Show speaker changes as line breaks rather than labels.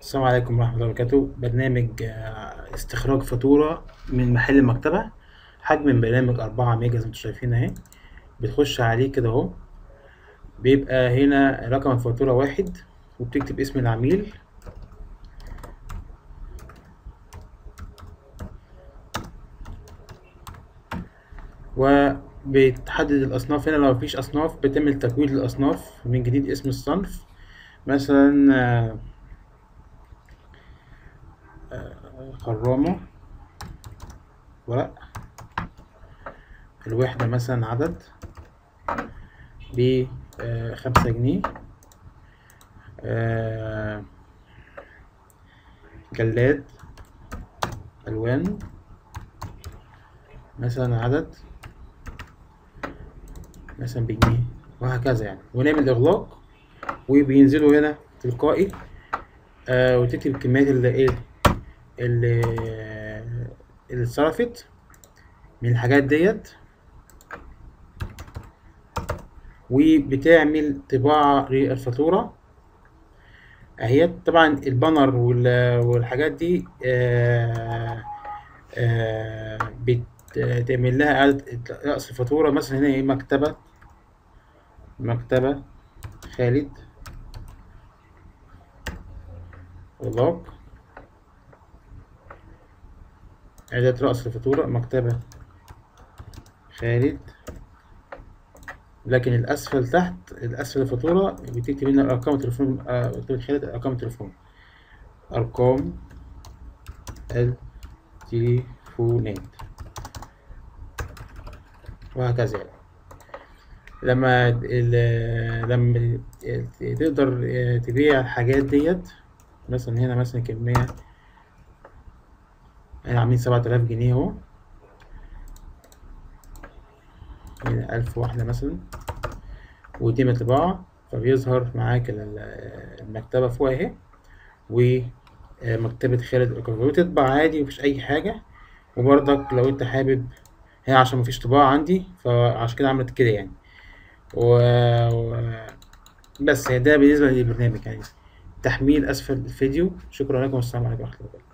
السلام عليكم ورحمة الله وبركاته برنامج آه، استخراج فاتورة من محل المكتبة حجم البرنامج أربعة ميجا زي ما انتوا شايفين اهي بتخش عليه كده اهو بيبقى هنا رقم الفاتورة واحد وبتكتب اسم العميل وبتحدد الأصناف هنا لو مفيش أصناف بتعمل تكويد للأصناف من جديد اسم الصنف مثلا آه، خرامة ورق الوحدة مثلا عدد بخمسة جنيه آه، جلاد ألوان مثلا عدد مثلا بجنيه وهكذا يعني ونعمل إغلاق وبينزلوا هنا تلقائي آه وتكتب الكميات اللي ايه اللي اللي اتصرفت من الحاجات ديت وبتعمل طباعة للفاتورة اهي طبعا البانر وال- والحاجات دي آه آه بتعمل لها إعادة رأس الفاتورة مثلا هنا ايه مكتبة مكتبة خالد إغلاق إعادة رأس الفاتورة مكتبة خالد لكن الأسفل تحت الأسفل الفاتورة بتكتب هنا أرقام التليفون آه، مكتبة خالد أرقام التليفون أرقام التليفونات وهكذا يعني لما ال- لما تقدر تبيع الحاجات ديت مثلا هنا مثلا كمية هنا عاملين سبعة آلاف جنيه اهو هنا ألف واحدة مثلا ودي مطبعة فبيظهر معاك ال- المكتبة فوق اهي ومكتبة خالد الأكبر وتطبع عادي مفيش أي حاجة وبرضك لو أنت حابب هنا عشان مفيش طباعة عندي فعشان كده عملت كده يعني و... و... بس ده بالنسبة للبرنامج يعني تحميل أسفل الفيديو شكرا لكم والسلام عليكم ورحمة الله وبركاته